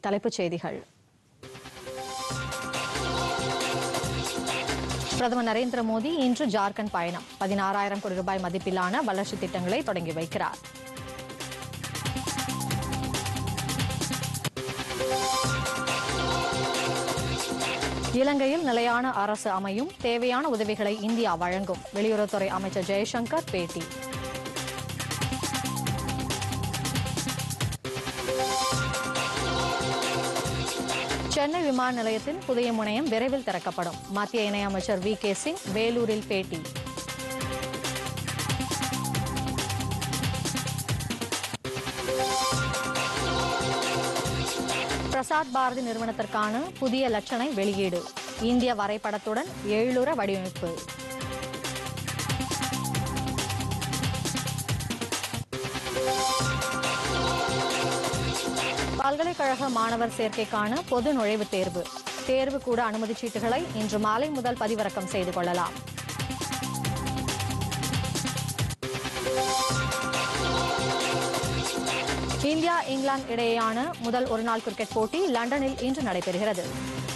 தலைப்புச் செய்திகள் பிரதமர் நரேந்திர மோடி இன்று ஜார்க்கண்ட் பயணம் பதினாறாயிரம் கோடி ரூபாய் மதிப்பிலான வளர்ச்சித் திட்டங்களை தொடங்கி வைக்கிறார் இலங்கையில் நிலையான அரசு அமையும் தேவையான உதவிகளை இந்தியா வழங்கும் வெளியுறவுத்துறை அமைச்சர் ஜெய்சங்கர் பேட்டி சென்னை விமான நிலையத்தின் புதிய முனையம் விரைவில் திறக்கப்படும் மத்திய இணையமைச்சர் வி கே சிங் வேலூரில் பேட்டி பிரசாத் பாரதி நிறுவனத்திற்கான புதிய லட்சணை வெளியீடு இந்திய வரைபடத்துடன் எழுற வடிவமைப்பு பல்கலைக்கழக மாணவர் சேர்க்கைக்கான பொது நுழைவுத் தேர்வு தேர்வு கூட அனுமதிச் சீட்டுகளை இன்று மாலை முதல் பதிவிறக்கம் செய்து கொள்ளலாம் இந்தியா இங்கிலாந்து இடையேயான முதல் ஒருநாள் கிரிக்கெட் போட்டி லண்டனில் இன்று நடைபெறுகிறது